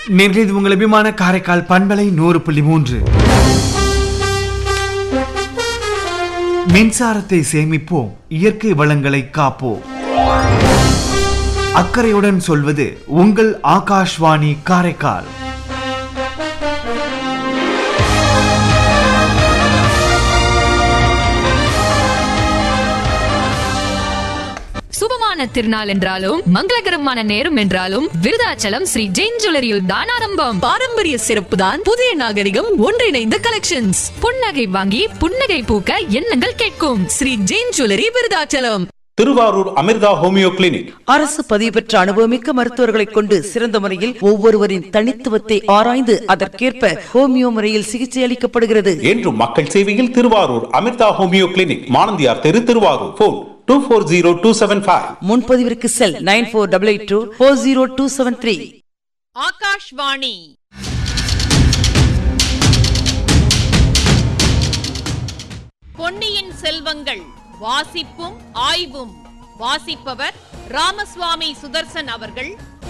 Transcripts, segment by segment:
நேர்களே இது உங்கள் அபிமான காரைக்கால் பண்பலை நூறு புள்ளி மூன்று மின்சாரத்தை சேமிப்போம் இயற்கை வளங்களை காப்போம் அக்கறையுடன் சொல்வது உங்கள் ஆகாஷ்வாணி காரைக்கால் சுபமான திருநாள் என்றாலும் மங்களகரமான நேரம் என்றாலும் விருதாச்சலம் ஸ்ரீ ஜெயின் ஜுவல்லரியில் தான் ஆரம்பம் பாரம்பரிய சிறப்பு தான் புதிய நாகரிகம் ஒன்றிணைந்த கலெக்ஷன்ஸ் புன்னகை வாங்கி புன்னகை பூக்க எண்ணங்கள் கேட்கும் Sri Jain jewellery Virudhachalam Thiruvarur Amirtha homoeo clinic அரசு பதிவு பெற்ற அனுபவமிக்க மருத்துவர்களை கொண்டு சிறந்த முறையில் ஒவ்வொருவரின் தனித்துவத்தை ஆராய்ந்து அதற்கேற்ப ஹோமியோ முறையில் சிகிச்சை அளிக்கப்படுகிறது என்றும் மக்கள் சேவையில் திருவாரூர் அமிர்தா ஹோமியோ கிளினிக் மானந்தியார் தெரு Thiruvarur phone two four zero two seven five முன்பதிவிற்கு cell nine four double eight two four zero two seven three Akashvani பொன்னியின் செல்வங்கள் வாசிப்பும் ஆய்வும் வாசிப்பவர் ராமசுவாமி சுதர்சன் அவர்கள்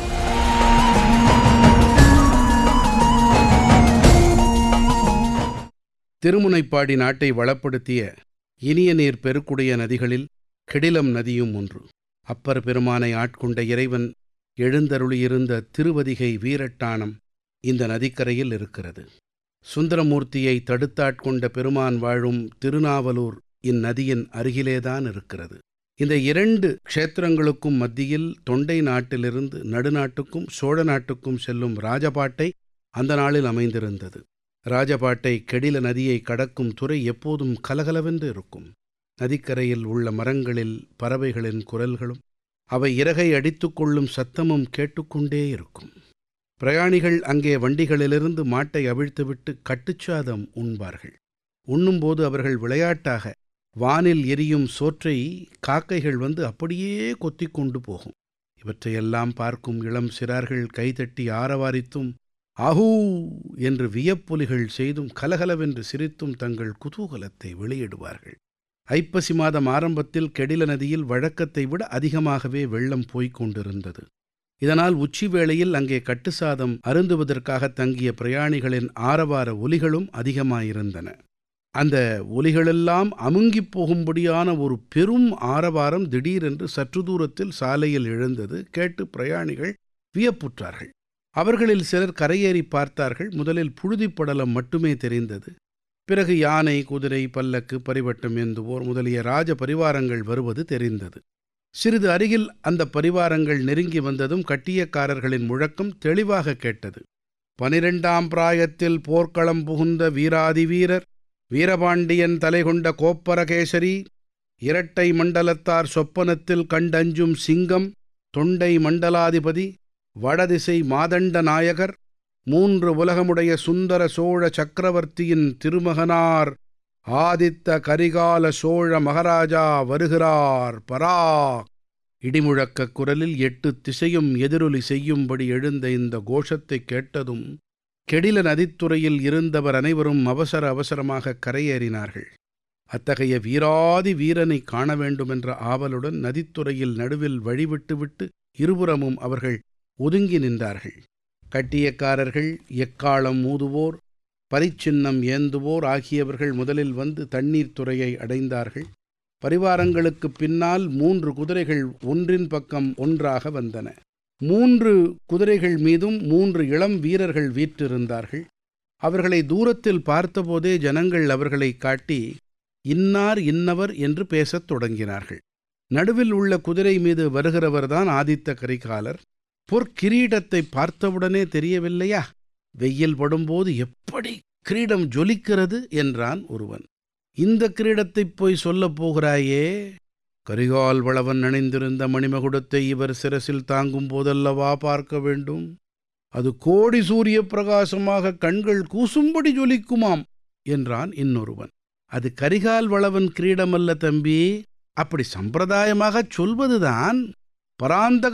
திருமுனைப்பாடி நாட்டை வளப்படுத்திய இனிய நீர் பெருக்குடைய நதிகளில் கெடிலம் நதியும் ஒன்று அப்பர் பெருமானை ஆட்கொண்ட இறைவன் எழுந்தருளியிருந்த திருவதிகை வீரட்டானம் இந்த நதிக்கரையில் இருக்கிறது சுந்தரமூர்த்தியை தடுத்தாட்கொண்ட பெருமான் வாழும் திருநாவலூர் இந்நதியின் அருகிலேதான் இருக்கிறது இந்த இரண்டு க்ஷேத்திரங்களுக்கும் மத்தியில் தொண்டை நாட்டிலிருந்து நடுநாட்டுக்கும் சோழ நாட்டுக்கும் செல்லும் ராஜபாட்டை அந்த நாளில் அமைந்திருந்தது ராஜபாட்டை கெடில நதியை கடக்கும் துறை எப்போதும் கலகலவென்று இருக்கும் நதிக்கரையில் உள்ள மரங்களில் பறவைகளின் குரல்களும் அவை இறகை அடித்துக்கொள்ளும் சத்தமும் கேட்டுக்கொண்டே இருக்கும் பிரயாணிகள் அங்கே வண்டிகளிலிருந்து மாட்டை அவிழ்த்துவிட்டு கட்டுச்சாதம் உண்பார்கள் உண்ணும்போது அவர்கள் விளையாட்டாக வானில் எரியும் சோற்றை காக்கைகள் வந்து அப்படியே கொத்திக் கொண்டு போகும் இவற்றையெல்லாம் பார்க்கும் இளம் சிறார்கள் கைதட்டி ஆரவாரித்தும் ஆஹூ என்று வியப்பொலிகள் செய்தும் கலகலவென்று சிரித்தும் தங்கள் குதூகலத்தை வெளியிடுவார்கள் ஐப்பசி மாதம் ஆரம்பத்தில் கெடில நதியில் வழக்கத்தை விட அதிகமாகவே வெள்ளம் போய்க் கொண்டிருந்தது இதனால் உச்சி வேளையில் அங்கே கட்டுசாதம் அருந்துவதற்காக தங்கிய பிரயாணிகளின் ஆரவார ஒலிகளும் அதிகமாயிருந்தன அந்த ஒலிகளெல்லாம் அமுங்கிப் போகும்படியான ஒரு பெரும் ஆரவாரம் திடீரென்று சற்று தூரத்தில் சாலையில் எழுந்தது கேட்டு பிரயாணிகள் வியப்புற்றார்கள் அவர்களில் சிலர் கரையேறி பார்த்தார்கள் முதலில் புழுதிப் படலம் மட்டுமே தெரிந்தது பிறகு யானை குதிரை பல்லக்கு பரிவட்டம் ஏந்துவோர் முதலிய ராஜ பரிவாரங்கள் வருவது தெரிந்தது சிறிது அருகில் அந்த பரிவாரங்கள் நெருங்கி வந்ததும் கட்டியக்காரர்களின் முழக்கம் தெளிவாக கேட்டது பனிரெண்டாம் பிராயத்தில் போர்க்களம் புகுந்த வீராதி வீரர் வீரபாண்டியன் தலைகொண்ட கோப்பரகேசரி இரட்டை மண்டலத்தார் சொப்பனத்தில் கண்டஞ்சும் சிங்கம் தொண்டை மண்டலாதிபதி வடதிசை மாதண்ட நாயகர் மூன்று உலகமுடைய சுந்தர சோழ சக்கரவர்த்தியின் திருமகனார் ஆதித்த கரிகால சோழ மகாராஜா வருகிறார் பரா இடிமுழக்க குரலில் எட்டு திசையும் எதிரொலி செய்யும்படி எழுந்த இந்த கோஷத்தை கேட்டதும் கெடில நதித்துறையில் இருந்தவர் அனைவரும் அவசர அவசரமாக கரையேறினார்கள் அத்தகைய வீராதி வீரனை காண வேண்டுமென்ற ஆவலுடன் நதித்துறையில் நடுவில் வழிவிட்டுவிட்டு இருபுறமும் அவர்கள் ஒதுங்கி நின்றார்கள் கட்டியக்காரர்கள் எக்காலம் ஊதுவோர் பரிச்சின்னம் ஏந்துவோர் ஆகியவர்கள் முதலில் வந்து தண்ணீர் துறையை அடைந்தார்கள் பரிவாரங்களுக்கு பின்னால் மூன்று குதிரைகள் ஒன்றின் பக்கம் ஒன்றாக வந்தன மூன்று குதிரைகள் மீதும் மூன்று இளம் வீரர்கள் வீற்றிருந்தார்கள் அவர்களை தூரத்தில் பார்த்தபோதே ஜனங்கள் அவர்களை காட்டி இன்னார் இன்னவர் என்று பேசத் தொடங்கினார்கள் நடுவில் உள்ள குதிரை மீது வருகிறவர்தான் ஆதித்த கரிகாலர் பொற்கிரீடத்தை பார்த்தவுடனே தெரியவில்லையா வெயில் படும்போது எப்படி கிரீடம் ஜொலிக்கிறது என்றான் ஒருவன் இந்த கிரீடத்தைப் போய் சொல்லப் போகிறாயே கரிகால் வளவன் அணிந்திருந்த மணிமகுடத்தை இவர் சிரசில் தாங்கும் போதல்லவா பார்க்க வேண்டும் அது கோடி சூரிய பிரகாசமாக கண்கள் கூசும்படி ஜொலிக்குமாம் என்றான் இன்னொருவன் அது கரிகால் வளவன் கிரீடமல்ல தம்பி அப்படி சம்பிரதாயமாகச் சொல்வதுதான் பராந்தக